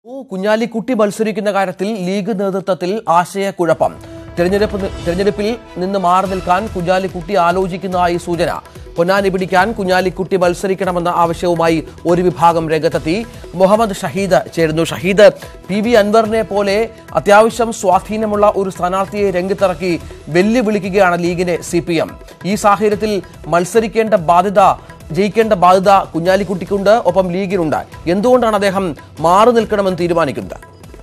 കുഞ്ഞാലിക്കുട്ടി മത്സരിക്കുന്ന കാര്യത്തിൽ ലീഗ് നേതൃത്വത്തിൽ ആശയക്കുഴപ്പം തെരഞ്ഞെടുപ്പ് തെരഞ്ഞെടുപ്പിൽ നിന്ന് മാറി നിൽക്കാൻ കുഞ്ഞാലിക്കുട്ടി ആലോചിക്കുന്നതായി സൂചന പൊന്നാനി പിടിക്കാൻ കുഞ്ഞാലിക്കുട്ടി മത്സരിക്കണമെന്ന ആവശ്യവുമായി ഒരു വിഭാഗം രംഗത്തെത്തി മുഹമ്മദ് ഷഹീദ് ചേരുന്നു ഷഹീദ് പി വി അൻവറിനെ പോലെ അത്യാവശ്യം സ്വാധീനമുള്ള ഒരു സ്ഥാനാർത്ഥിയെ രംഗത്തിറക്കി വെല്ലുവിളിക്കുകയാണ് ലീഗിനെ സി പി എം ഈ സാഹചര്യത്തിൽ മത്സരിക്കേണ്ട ബാധ്യത ജയിക്കേണ്ട ബാധ്യത കുഞ്ഞാലിക്കുട്ടിക്കുണ്ട് ഒപ്പം ലീഗിനുണ്ട് എന്തുകൊണ്ടാണ് അദ്ദേഹം മാറി നിൽക്കണമെന്ന് തീരുമാനിക്കുന്നത്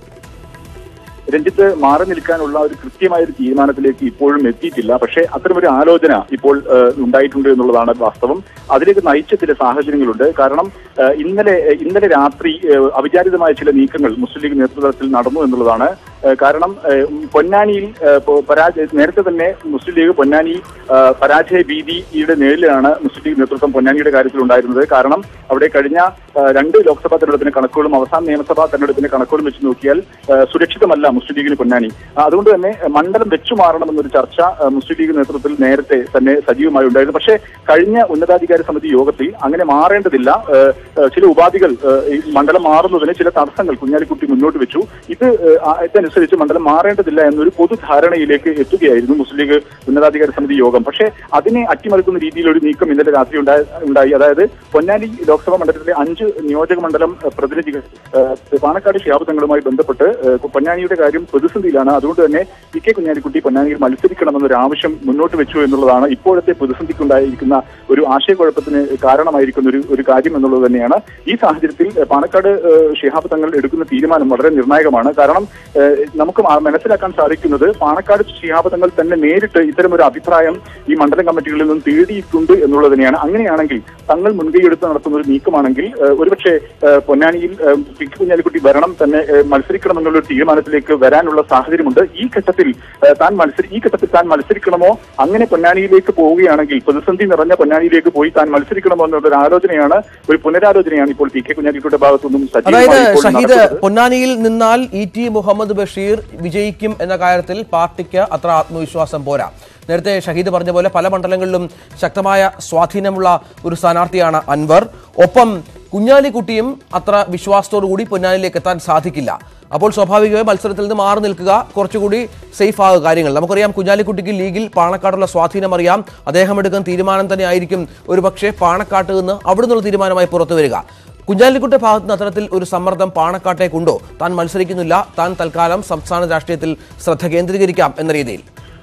രഞ്ജിത്ത് മാറി നിൽക്കാനുള്ള ഒരു കൃത്യമായ ഒരു തീരുമാനത്തിലേക്ക് ഇപ്പോഴും എത്തിയിട്ടില്ല പക്ഷേ അത്തരമൊരു ആലോചന ഇപ്പോൾ ഏഹ്, ഉണ്ടായിട്ടുണ്ട് എന്നുള്ളതാണ് വാസ്തവം അതിലേക്ക് നയിച്ച ചില സാഹചര്യങ്ങളുണ്ട് കാരണം ഏഹ്, ഇന്നലെ ഇന്നലെ രാത്രി ഏഹ്, അവിചാരിതമായ ചില നീക്കങ്ങൾ മുസ്ലിം ലീഗ് നേതൃത്വത്തിൽ നടന്നു എന്നുള്ളതാണ് ഏഹ്, കാരണം ഏഹ്, പൊന്നാനിയിൽ ഏഹ്, പോ- പരാജയ നേരത്തെ തന്നെ മുസ്ലിം ലീഗ് പൊന്നാനി ഏഹ്, പരാജയ ഭീതിയുടെ നേരിലാണ് മുസ്ലിം ലീഗ് നേതൃത്വം പൊന്നാനിയുടെ കാര്യത്തിൽ ഉണ്ടായിരുന്നത് കാരണം അവിടെ കഴിഞ്ഞ ഏഹ്, രണ്ട് ലോക്സഭാ തെരഞ്ഞെടുപ്പിന്റെ കണക്കുകളും അവസാന നിയമസഭാ തെരഞ്ഞെടുപ്പിന്റെ കണക്കുകളും വെച്ച് നോക്കിയാൽ ഏഹ്, സുരക്ഷിതമല്ല മുസ്ലിം ലീഗിന് പൊന്നാനി ആ, അതുകൊണ്ട് തന്നെ ഏഹ്, മണ്ഡലം വെച്ചു മാറണമെന്നൊരു ചർച്ച ഏഹ്, മുസ്ലിം ലീഗ് നേതൃത്വത്തിൽ നേരത്തെ തന്നെ സജീവമായി ഉണ്ടായിരുന്നു പക്ഷേ കഴിഞ്ഞ ഉന്നതാധികാര സമിതി യോഗത്തിൽ അങ്ങനെ മാറേണ്ടതില്ല ഏഹ്, ഏഹ്, ചില ഉപാധികൾ ഏഹ്, ഈ മണ്ഡലം മാറുന്നതിന് ചില തടസ്സങ്ങൾ കുഞ്ഞാലിക്കുട്ടി മുന്നോട്ട് വെച്ചു ഇത് ഏഹ്, ആ, ഇതനുസരിച്ച് മണ്ഡലം മാറേണ്ടതില്ല എന്നൊരു പൊതുധാരണയിലേക്ക് എത്തുകയായിരുന്നു മുസ്ലിം ലീഗ് ഉന്നതാധികാര സമിതി യോഗം പക്ഷേ അതിനെ അട്ടിമറിക്കുന്ന രീതിയിൽ ഒരു നീക്കം ഇന്നലെ രാത്രി ഉണ്ടായി ഉണ്ടായി അതായത് പൊന്നാനി ലോക്സഭാ മണ്ഡലത്തിലെ അഞ്ച് നിയോജക മണ്ഡലം ഏഹ്, പ്രതിനിധികൾ ഏഹ്, പാണക്കാട് ശിഹാബ് ബന്ധപ്പെട്ട് ഏഹ്, പൊന്നാനിയുടെ കാര്യം പ്രതിസന്ധിയിലാണ് അതുകൊണ്ട് തന്നെ പി കെ കുഞ്ഞാലിക്കുട്ടി പൊന്നാനിയിൽ മത്സരിക്കണമെന്നൊരു ആവശ്യം മുന്നോട്ട് വെച്ചു എന്നുള്ളതാണ് ഇപ്പോഴത്തെ പ്രതിസന്ധിക്കുണ്ടായിരിക്കുന്ന ഒരു ആശയക്കുഴപ്പത്തിന് കാരണമായിരിക്കുന്ന ഒരു ഒരു കാര്യം എന്നുള്ളത് തന്നെയാണ് ഈ സാഹചര്യത്തിൽ ഏഹ്, പാണക്കാട് ഏഹ്, ശിഹാബ് തങ്ങൾ എടുക്കുന്ന തീരുമാനം വളരെ നിർണായകമാണ് കാരണം ഏഹ്, നമുക്ക് മാ- മനസ്സിലാക്കാൻ സാധിക്കുന്നത് പാണക്കാട് ശിഹാബ് തങ്ങൾ തന്നെ നേരിട്ട് ഇത്തരം ഒരു അഭിപ്രായം ഈ മണ്ഡലം കമ്മിറ്റികളിൽ നിന്നും തേടിയിട്ടുണ്ട് എന്നുള്ളത് തന്നെയാണ് അങ്ങനെയാണെങ്കിൽ തങ്ങൾ മുൻകൈയെടുത്ത് നടത്തുന്ന ഒരു നീക്കമാണെങ്കിൽ ഏഹ്, ഒരുപക്ഷെ ഏഹ്, പൊന്നാനിയിൽ ഏഹ്, പി കെ കുഞ്ഞാലിക്കുട്ടി ഭരണം തന്നെ ഏഹ്, മത്സരിക്കണം എന്നുള്ള ഒരു തീരുമാനത്തിലേക്ക് വരാനുള്ള സാഹചര്യമുണ്ട് ഈ ഘട്ടത്തിൽ ഏഹ്, താൻ മത്സരി ഈ ഘട്ടത്തിൽ താൻ മത്സരിക്കണമോ അങ്ങനെ പൊന്നാനിയിലേക്ക് പോവുകയാണെങ്കിൽ പ്രതിസന്ധി നിറഞ്ഞ പൊന്നാനിയിലേക്ക് പോയി താൻ മത്സരിക്കണമോ എന്നുള്ള ഒരു ആലോചനയാണ് ഒരു പുനരാലോചനയാണ് ഇപ്പോൾ പി കെ കുഞ്ഞാലിക്കുട്ടിയുടെ ഭാഗത്തുനിന്നും അതായത് സജീവമായി ഇപ്പോൾ ഷഹീദ് നടക്കുന്നത്. പൊന്നാനിയിൽ നിന്നാൽ ഇ ടി മുഹമ്മദ് ബഷീർ വിജയിക്കും എന്ന കാര്യത്തിൽ പാർട്ടിക്ക് അത്ര ആത്മവിശ്വാസം പോരാ നേരത്തെ ഷഹീദ് പറഞ്ഞ പോലെ പല മണ്ഡലങ്ങളിലും ശക്തമായ സ്വാധീനമുള്ള ഒരു സ്ഥാനാർത്ഥിയാണ് അൻവർ ഒപ്പം കുഞ്ഞാലിക്കുട്ടിയും അത്ര വിശ്വാസത്തോടു കൂടി പൊന്നാനിയിലേക്ക് എത്താൻ സാധിക്കില്ല അപ്പോൾ സ്വാഭാവികമായി മത്സരത്തിൽ നിന്ന് മാറി നിൽക്കുക കുറച്ചുകൂടി സേഫ് ആകുക കാര്യങ്ങൾ നമുക്കറിയാം കുഞ്ഞാലിക്കുട്ടിക്ക് ലീഗിൽ പാണക്കാടുള്ള സ്വാധീനം അറിയാം അദ്ദേഹം എടുക്കുന്ന തീരുമാനം തന്നെ ആയിരിക്കും ഒരു പക്ഷേ പാണക്കാട്ട് നിന്ന് അവിടെ നിന്നുള്ള തീരുമാനമായി പുറത്തു വരിക കുഞ്ഞാലിക്കുട്ടി ഭാഗത്ത് നിന്ന് അത്തരത്തിൽ ഒരു സമ്മർദ്ദം പാണക്കാട്ടേക്കുണ്ടോ താൻ മത്സരിക്കുന്നില്ല താൻ തൽക്കാലം സംസ്ഥാന രാഷ്ട്രീയത്തിൽ ശ്രദ്ധ കേന്ദ്രീകരിക്കാം എന്ന രീതിയിൽ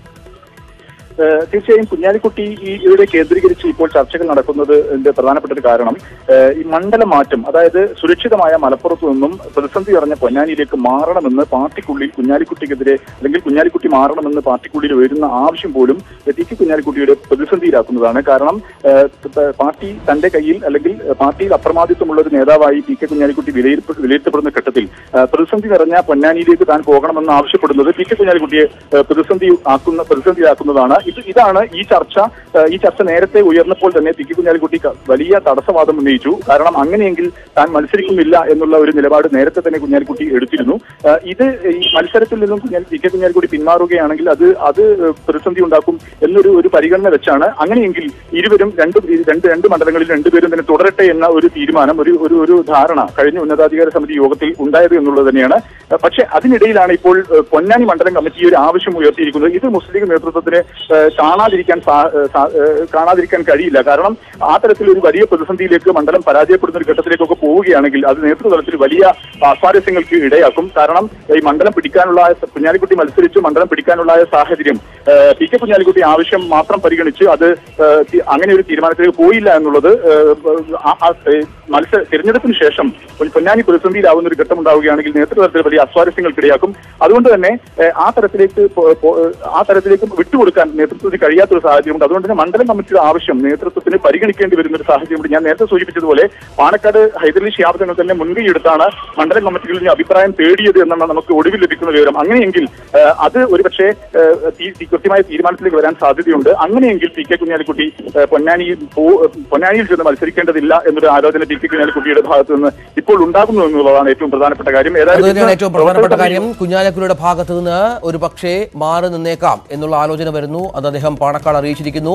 ഏഹ് തീർച്ചയായും കുഞ്ഞാലിക്കുട്ടി ഈ ഇവിടെ കേന്ദ്രീകരിച്ച് ഇപ്പോൾ ചർച്ചകൾ നടക്കുന്നതിന്റെ പ്രധാനപ്പെട്ട ഒരു കാരണം ഏഹ് ഈ മണ്ഡല മാറ്റം അതായത് സുരക്ഷിതമായ മലപ്പുറത്തു നിന്നും പ്രതിസന്ധി നിറഞ്ഞ പൊന്നാനിയിലേക്ക് മാറണമെന്ന് പാർട്ടിക്കുള്ളിൽ കുഞ്ഞാലിക്കുട്ടിക്കെതിരെ അല്ലെങ്കിൽ കുഞ്ഞാലിക്കുട്ടി മാറണമെന്ന് പാർട്ടിക്കുള്ളിൽ വരുന്ന ആവശ്യം പോലും ടി കെ കുഞ്ഞാലിക്കുട്ടിയുടെ പ്രതിസന്ധിയിലാക്കുന്നതാണ് കാരണം ഏഹ് ത- പാർട്ടി തന്റെ കയ്യിൽ അല്ലെങ്കിൽ പാർട്ടിയിൽ അപ്രമാദിത്വമുള്ള ഒരു നേതാവായി പി കെ കുഞ്ഞാലിക്കുട്ടി വിലയിരുത്ത വിലയിരുത്തപ്പെടുന്ന ഘട്ടത്തിൽ ഏഹ് പ്രതിസന്ധി നിറഞ്ഞ പൊന്നാനിയിലേക്ക് താൻ പോകണമെന്ന് ആവശ്യപ്പെടുന്നത് പി കെ കുഞ്ഞാലിക്കുട്ടിയെ ഏഹ് പ്രതിസന്ധി ആക്കുന്ന പ്രതിസന്ധിയാക്കുന്നതാണ് ഇത് ഇതാണ് ഈ ചർച്ച ഏഹ് ഈ ചർച്ച നേരത്തെ ഉയർന്നപ്പോൾ തന്നെ പി കെ കുഞ്ഞാലിക്കുട്ടി ക- വലിയ തടസ്സവാദം ഉന്നയിച്ചു കാരണം അങ്ങനെയെങ്കിൽ താൻ മത്സരിക്കുന്നില്ല എന്നുള്ള ഒരു നിലപാട് നേരത്തെ തന്നെ കുഞ്ഞാലിക്കുട്ടി എടുത്തിരുന്നു ഏഹ് ഇത് ഈ മത്സരത്തിൽ നിന്നും കുഞ്ഞാലി പി കെ കുഞ്ഞാലിക്കുട്ടി പിന്മാറുകയാണെങ്കിൽ അത് അത് ഏഹ് പ്രതിസന്ധി ഉണ്ടാക്കും എന്നൊരു ഒരു പരിഗണന വെച്ചാണ് അങ്ങനെയെങ്കിൽ ഇരുവരും രണ്ട് രണ്ട് രണ്ട് മണ്ഡലങ്ങളിൽ രണ്ടുപേരും തന്നെ തുടരട്ടെ എന്ന ഒരു തീരുമാനം ഒരു ഒരു ഒരു ധാരണ കഴിഞ്ഞ ഉന്നതാധികാര സമിതി യോഗത്തിൽ ഉണ്ടായത് എന്നുള്ളത് തന്നെയാണ് ഏഹ് പക്ഷേ അതിനിടയിലാണ് ഇപ്പോൾ ഏഹ് പൊന്നാനി മണ്ഡലം കമ്മിറ്റി ഈ ഒരു ആവശ്യം ഉയർത്തിയിരിക്കുന്നത് ഇത് മുസ്ലിം ലീഗ് നേതൃത്വത്തിന് ഏഹ് കാണാതിരിക്കാൻ സാ- ഏഹ് സാ- ഏഹ് കാണാതിരിക്കാൻ കഴിയില്ല കാരണം ആ തരത്തിൽ ഒരു വലിയ പ്രതിസന്ധിയിലേക്ക് മണ്ഡലം പരാജയപ്പെടുന്ന ഒരു ഘട്ടത്തിലേക്കൊക്കെ പോവുകയാണെങ്കിൽ അത് നേതൃതലത്തിൽ വലിയ അസ്വാരസ്യങ്ങൾക്ക് ഇടയാക്കും കാരണം ഈ മണ്ഡലം പിടിക്കാനുള്ള കുഞ്ഞാലിക്കുട്ടി മത്സരിച്ച് മണ്ഡലം പിടിക്കാനുള്ള സാഹചര്യം ഏഹ് പി കെ കുഞ്ഞാലിക്കുട്ടി ആവശ്യം മാത്രം പരിഗണിച്ച് അത് ഏഹ് തി- അങ്ങനെ ഒരു തീരുമാനത്തിലേക്ക് പോയില്ല എന്നുള്ളത് ഏഹ് ആ- ആ- ഏഹ് മത്സര തിരഞ്ഞെടുപ്പിന് ശേഷം ഒരു പൊന്നാനി പ്രതിസന്ധിയിലാവുന്ന ഒരു ഘട്ടം ഉണ്ടാവുകയാണെങ്കിൽ നേതൃതലത്തിൽ വലിയ അസ്വാരസ്യങ്ങൾക്കിടയാക്കും അതുകൊണ്ട് തന്നെ ഏഹ് ആ തരത്തിലേക്ക് പോ- പോ- ആ തരത്തിലേക്ക് വിട്ടുകൊടുക്കാൻ നേതൃത്വത്തിന് കഴിയാത്തൊരു സാഹചര്യമുണ്ട് അതുകൊണ്ട് തന്നെ മണ്ഡലം കമ്മിറ്റിയുടെ ആവശ്യം നേതൃത്വത്തിന് പരിഗണിക്കേണ്ടി വരുന്ന ഒരു സാഹചര്യമുണ്ട് ഞാൻ നേരത്തെ സൂചിപ്പിച്ചതുപോലെ പാണക്കാട് ഹൈദരലി ഷിയാബ് തങ്ങൾ തന്നെ മുൻകൈ എടുത്താണ് മണ്ഡലം കമ്മിറ്റികളിൽ നിന്ന് അഭിപ്രായം തേടിയത് എന്നാണ് നമുക്ക് ഒടുവിൽ ലഭിക്കുന്ന വിവരം അങ്ങനെയെങ്കിൽ ഏഹ് അത് ഒരുപക്ഷെ ഏഹ് തീ- തീ- കൃത്യമായ തീരുമാനത്തിലേക്ക് വരാൻ സാധ്യതയുണ്ട് അങ്ങനെയെങ്കിൽ പി കെ കുഞ്ഞാലിക്കുട്ടി ഏഹ് പൊന്നാനിയിൽ പോ- പൊന്നാനിയിൽ ചെന്ന് മത്സരിക്കേണ്ടതില്ല എന്നൊരു ആലോചന പി കെ കുഞ്ഞാലിക്കുട്ടിയുടെ ഭാഗത്ത് നിന്ന് ഇപ്പോൾ ഉണ്ടാകുന്നു എന്നുള്ളതാണ് ഏറ്റവും പ്രധാനപ്പെട്ട കാര്യം അത് തന്നെയാണ് ഇന്ന് ഏറ്റവും പ്രധാനപ്പെട്ട കാര്യം കുഞ്ഞാലക്കുടിയുടെ ഭാഗത്ത് നിന്ന് ഒരു പക്ഷേ മാറി നിന്നേക്കാം എന്നുള്ള ആലോചന വരുന്നു അത് അദ്ദേഹം പാണക്കാട് അറിയിച്ചിരിക്കുന്നു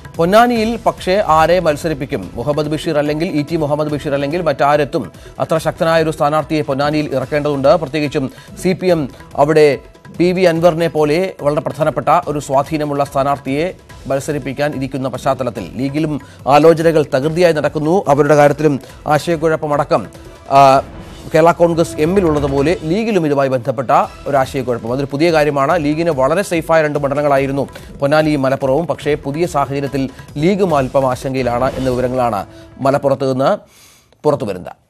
പൊന്നാനിയിൽ പക്ഷേ ആരെ മത്സരിപ്പിക്കും മുഹമ്മദ് ബഷീർ അല്ലെങ്കിൽ ഇ ടി മുഹമ്മദ് ബഷീർ അല്ലെങ്കിൽ മറ്റാരെത്തും അത്ര ശക്തനായ ഒരു സ്ഥാനാർത്ഥിയെ പൊന്നാനിയിൽ ഇറക്കേണ്ടതുണ്ട് പ്രത്യേകിച്ചും സി പി എം അവിടെ പി വി അൻവറിനെ പോലെ വളരെ പ്രധാനപ്പെട്ട ഒരു സ്വാധീനമുള്ള സ്ഥാനാർത്ഥിയെ മത്സരിപ്പിക്കാൻ ഇരിക്കുന്ന പശ്ചാത്തലത്തിൽ ലീഗിലും ആലോചനകൾ തകൃതിയായി നടക്കുന്നു അവരുടെ കാര്യത്തിലും ആശയക്കുഴപ്പമടക്കം ആ, കേരള കോൺഗ്രസ് എമ്മിലുള്ളതുപോലെ ലീഗിലും ഇതുമായി ബന്ധപ്പെട്ട ഒരു ആശയക്കുഴപ്പം അതൊരു പുതിയ കാര്യമാണ് ലീഗിന് വളരെ സേഫായ രണ്ട് മണ്ഡലങ്ങളായിരുന്നു പൊന്നാനിയും മലപ്പുറവും പക്ഷേ പുതിയ സാഹചര്യത്തിൽ ലീഗും അല്പം ആശങ്കയിലാണ് എന്ന വിവരങ്ങളാണ് മലപ്പുറത്ത് നിന്ന് പുറത്തു വരുന്നത്